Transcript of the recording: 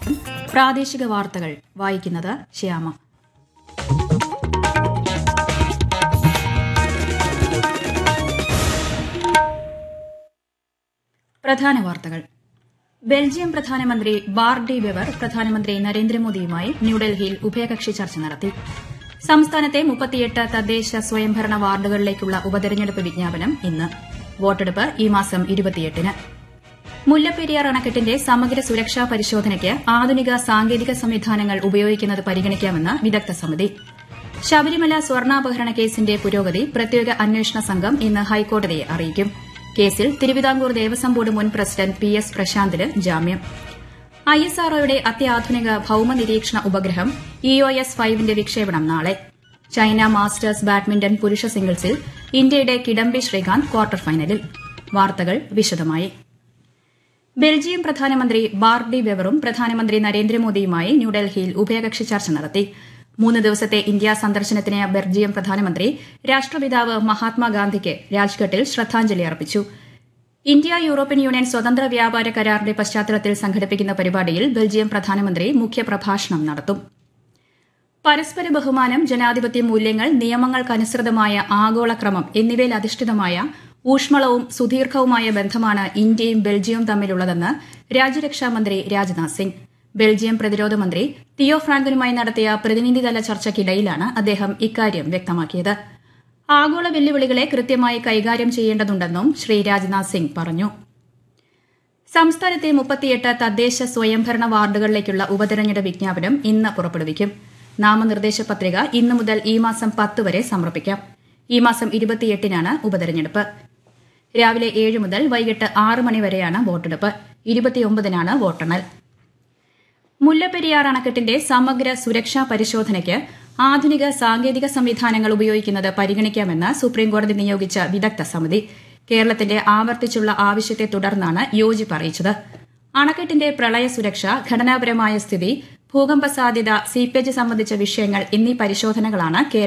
പ്രാദേശിക വാർത്തകൾ വായിക്കുന്നത് ശ്യാമ പ്രധാന വാർത്തകൾ ബെൽജിയം പ്രധാനമന്ത്രി ബാർഡി വെവർ പ്രധാനമന്ത്രി നരേന്ദ്രമോദിയുമായി ന്യൂഡൽഹിയിൽ ഉഭയകക്ഷി ചർച്ച നടത്തി സംസ്ഥാനത്തെ മുപ്പത്തിയെട്ട് തദ്ദേശ സ്വയംഭരണ വാർഡുകളിലേക്കുള്ള ഉപതെരഞ്ഞെടുപ്പ് വിജ്ഞാപനം ഇന്ന് വോട്ടെടുപ്പ് ഈ മാസം ഇരുപത്തിയെട്ടിന് മുല്ലപ്പെരിയാർ അണക്കെട്ടിന്റെ സമഗ്ര സുരക്ഷാ പരിശോധനയ്ക്ക് ആധുനിക സാങ്കേതിക സംവിധാനങ്ങൾ ഉപയോഗിക്കുന്നത് പരിഗണിക്കാമെന്ന് വിദഗ്ധ സമിതി ശബരിമല സ്വർണ്ണാപഹരണ കേസിന്റെ പുരോഗതി പ്രത്യേക അന്വേഷണ സംഘം ഇന്ന് ഹൈക്കോടതിയെ അറിയിക്കും കേസിൽ തിരുവിതാംകൂർ ദേവസ്വം ബോർഡ് മുൻ പ്രസിഡന്റ് പി എസ് പ്രശാന്തിന് ജാമ്യം ഐഎസ്ആർഒയുടെ അത്യാധുനിക ഭൌമ നിരീക്ഷണ ഉപഗ്രഹം ഇഒഎസ് ഫൈവിന്റെ വിക്ഷേപണം നാളെ ചൈന മാസ്റ്റേഴ്സ് ബാഡ്മിന്റൺ പുരുഷ സിംഗിൾസിൽ ഇന്ത്യയുടെ കിഡംബി ശ്രീകാന്ത് ക്വാർട്ടർ ഫൈനലിൽ വാർത്തകൾ വിശദമായി ബെൽജിയം പ്രധാനമന്ത്രി ബാർഡി വെവറും പ്രധാനമന്ത്രി നരേന്ദ്രമോദിയുമായി ന്യൂഡൽഹിയിൽ ഉഭയകക്ഷി ചർച്ച നടത്തി മൂന്ന് ദിവസത്തെ ഇന്ത്യ സന്ദർശനത്തിന് ബെൽജിയം പ്രധാനമന്ത്രി രാഷ്ട്രപിതാവ് മഹാത്മാഗാന്ധിക്ക് രാജ്ഘട്ടിൽ ശ്രദ്ധാഞ്ജലി അർപ്പിച്ചു ഇന്ത്യ യൂറോപ്യൻ യൂണിയൻ സ്വതന്ത്ര വ്യാപാര കരാറിന്റെ പശ്ചാത്തലത്തിൽ സംഘടിപ്പിക്കുന്ന പരിപാടിയിൽ ബെൽജിയം പ്രധാനമന്ത്രി മുഖ്യപ്രഭാഷണം നടത്തും പരസ്പര ബഹുമാനം ജനാധിപത്യ മൂല്യങ്ങൾ നിയമങ്ങൾക്കനുസൃതമായ ആഗോളക്രമം എന്നിവയിൽ അധിഷ്ഠിതമായ ഊഷ്മളവും സുദീർഘവുമായ ബന്ധമാണ് ഇന്ത്യയും ബെൽജിയവും തമ്മിലുള്ളതെന്ന് രാജ്യരക്ഷാമന്ത്രി രാജ്നാഥ് സിംഗ് ബെൽജിയം പ്രതിരോധ മന്ത്രി തിയോ ഫ്രാങ്കനുമായി നടത്തിയ പ്രതിനിധിതല ചർച്ചയ്ക്കിടയിലാണ് അദ്ദേഹം ഇക്കാര്യം വ്യക്തമാക്കിയത് ആഗോള വെല്ലുവിളികളെ കൃത്യമായി കൈകാര്യം ചെയ്യേണ്ടതുണ്ടെന്നും ശ്രീ രാജ്നാഥ് സിംഗ് പറഞ്ഞു സംസ്ഥാനത്തെ മുപ്പത്തിയെട്ട് തദ്ദേശ സ്വയംഭരണ വാർഡുകളിലേക്കുള്ള ഉപതെരഞ്ഞെടുപ്പ് വിജ്ഞാപനം ഇന്ന് പുറപ്പെടുവിക്കും നാമനിർദ്ദേശ പത്രിക ഇന്നു മുതൽ ഈ മാസം പത്ത് വരെ സമർപ്പിക്കാം ഈ മാസം ഇരുപത്തിയെട്ടിനാണ് ഉപതെരഞ്ഞെടുപ്പ് രാവിലെ ഏഴ് മുതൽ വൈകിട്ട് ആറ് മണി വരെയാണ് വോട്ടെടുപ്പ് ഇരുപത്തിയൊമ്പതിനാണ് വോട്ടെണ്ണൽ മുല്ലപ്പെരിയാർ അണക്കെട്ടിന്റെ സമഗ്ര സുരക്ഷാ പരിശോധനയ്ക്ക് ആധുനിക സാങ്കേതിക സംവിധാനങ്ങൾ ഉപയോഗിക്കുന്നത് പരിഗണിക്കാമെന്ന് സുപ്രീംകോടതി നിയോഗിച്ച വിദഗ്ധ സമിതി കേരളത്തിന്റെ ആവർത്തിച്ചുള്ള ആവശ്യത്തെ തുടർന്നാണ് യോജിപ്പ് അറിയിച്ചത് അണക്കെട്ടിന്റെ പ്രളയ സുരക്ഷ ഘടനാപരമായ സ്ഥിതി ഭൂകമ്പ സാധ്യത സീപ്പേജ് സംബന്ധിച്ച വിഷയങ്ങൾ എന്നീ പരിശോധനകളാണ് കേരള